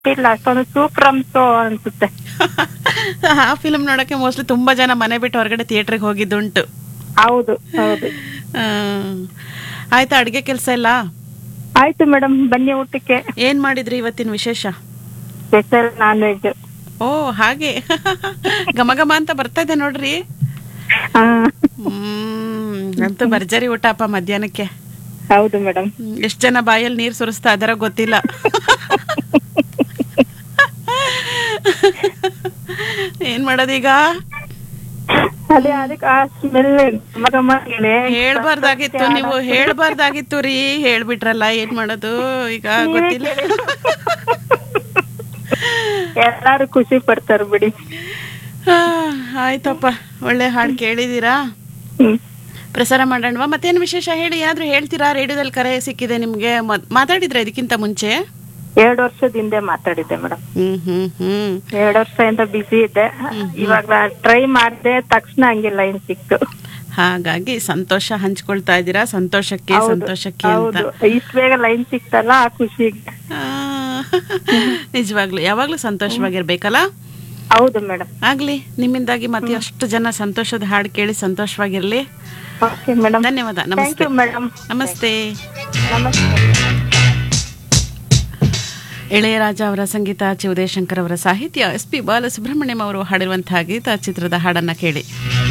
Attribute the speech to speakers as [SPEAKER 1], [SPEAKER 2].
[SPEAKER 1] ಗೊತ್ತಿಲ್ಲ ಅಷ್ಟೊಂದು ಸೂಪರ್ ಅನ್ಸೋ ಅನ್ಸುತ್ತೆ
[SPEAKER 2] ಆ ಫಿಲ್ಮ್ ನೋಡಕ್ಕೆ ಮೋಸ್ಟ್ಲಿ ತುಂಬಾ ಜನ ಮನೆ ಬಿಟ್ಟು ಹೊರಗಡೆ ಥಿಯೇಟ್ರಿಗೆ ಹೋಗಿದ್ದುಂಟು
[SPEAKER 1] ಹೌದು ಹೌದು
[SPEAKER 2] ಆ, ಆಯ್ತಾ ಅಡ್ಗೆ ಕೆಲಸ ಎಲ್ಲ
[SPEAKER 1] ಆಯ್ತು ಮೇಡಮ್ ಬನ್ನಿ ಊಟಕ್ಕೆ
[SPEAKER 2] ಏನ್ ಮಾಡಿದ್ರಿ ಇವತ್ತಿನ ವಿಶೇಷ
[SPEAKER 1] ಸ್ಪೆಷಲ್ ನಾನ್ ವೆಜ್
[SPEAKER 2] ಓ ಹಾಗೆ ಘಮ ಘಮ ಅಂತ ಬರ್ತಾ ಇದೆ ನೋಡ್ರಿ ಹ್ಮ್ ಅಂತೂ ಭರ್ಜರಿ ಊಟಪ್ಪ ಮಧ್ಯಾಹ್ನಕ್ಕೆ
[SPEAKER 1] ಹೌದು ಮೇಡಮ್
[SPEAKER 2] ಹ್ಮ್, ಎಷ್ಟ್ ಜನ ಬಾಯಲ್ಲಿ ನೀರ್ ಸುರಿಸ್ತಾ ಅದರ ಗೊತ್ತಿಲ್ಲ ಏನ್ ಮಾಡೋದೀಗ
[SPEAKER 1] ಅದೇ ಅದಕ್ಕೆ ಆ ಸ್ಮೆಲ್ ಮಗ ಮಗನೇ
[SPEAKER 2] ಹೇಳ್ಬಾರ್ದಾಗಿತ್ತು ನೀವು ಹೇಳ್ಬಾರ್ದಾಗಿತ್ತು ರೀ ಹೇಳ್ಬಿಟ್ರಲ್ಲ ಏನ್ ಮಾಡೋದು ಈಗ ಗೊತ್ತಿಲ್ಲ
[SPEAKER 1] ಎಲ್ಲಾರು ಖುಷಿ ಪಡ್ತಾರ ಬಿಡಿ
[SPEAKER 2] ಆ, ಆಯ್ತಪ್ಪ ಒಳ್ಳೆ ಹಾಡು ಕೇಳಿದೀರಾ
[SPEAKER 1] ಹ್ಮ್
[SPEAKER 2] ಪ್ರಸಾರ ಮಾಡೋಣವಾ ಮತ್ತೇನು ವಿಶೇಷ ಹೇಳಿ ಏನಾದ್ರು ಹೇಳ್ತೀರಾ ರೇಡಿಯೋದಲ್ಲಿ ಕರೆ ಸಿಕ್ಕಿದೆ ನಿಮ್ಗೆ ಮತ್- ಮಾತಾಡಿದ್ರ ಇದಕ್ಕಿಂತ ಮುಂಚೆ
[SPEAKER 1] ಎರಡ್ ವರ್ಷದ ಹಿಂದೆ ಮಾತಾಡಿದ್ದೆ ಮೇಡಮ್
[SPEAKER 2] ಹ್ಮ್ ಹ್ಮ್ ಹ್ಮ್
[SPEAKER 1] ಎರಡ್ ವರ್ಷದಿಂದ ಬಿಸಿ ಇದ್ದೆ ಇವಾಗ ಟ್ರೈ ಮಾಡಿದೆ ತಕ್ಷಣ ಹಂಗೆ ಲೈನ್ ಸಿಕ್ತು
[SPEAKER 2] ಹಾಗಾಗಿ ಸಂತೋಷ ಹಂಚ್ಕೊಳ್ತಾ ಇದ್ದೀರಾ ಸಂತೋಷಕ್ಕೆ
[SPEAKER 1] ಹೌದು,
[SPEAKER 2] ಸಂತೋಷಕ್ಕೆ ಅಂತ
[SPEAKER 1] ಹೌದು ಇಷ್ಟ ಬೇಗ ಲೈನ್ ಸಿಕ್ತಲ್ಲ ಆ ಖುಷಿಗೆ
[SPEAKER 2] ಆ, ನಿಜವಾಗ್ಲು ಯಾವಾಗ್ಲೂ ಸಂತೋಷವಾಗಿರ್ಬೇಕಲ್ಲ
[SPEAKER 1] ಹೌದು ಮೇಡಮ್
[SPEAKER 2] ಆಗ್ಲಿ ನಿಮ್ಮಿಂದಾಗಿ ಮತ್ತೆ ಅಷ್ಟು ಜನ ಸಂತೋಷದ ಹಾಡು ಕೇಳಿ ಸಂತೋಷವಾಗಿರ್ಲಿ
[SPEAKER 1] ಓಕೆ ಮೇಡಮ್
[SPEAKER 2] ಧನ್ಯವಾದ
[SPEAKER 1] ಥ್ಯಾಂಕ್
[SPEAKER 2] ನಮಸ್ತೆ
[SPEAKER 1] ಯು ಮೇಡಮ್
[SPEAKER 2] ನಮಸ್ತೆ
[SPEAKER 1] ನಮಸ್ತೆ
[SPEAKER 2] ಇಳೆಯರಾಜ ಅವರ ಸಂಗೀತ ಚಿ ಉದಯಶಂಕರ್ ಅವರ ಸಾಹಿತ್ಯ ಎಸ್ ಪಿ ಬಾಲಸುಬ್ರಹ್ಮಣ್ಯಂ ಅವರು ಹಾಡಿರುವಂತಹ ಗೀತ ಚಿತ್ರದ ಹಾಡನ್ನ ಕೇಳಿ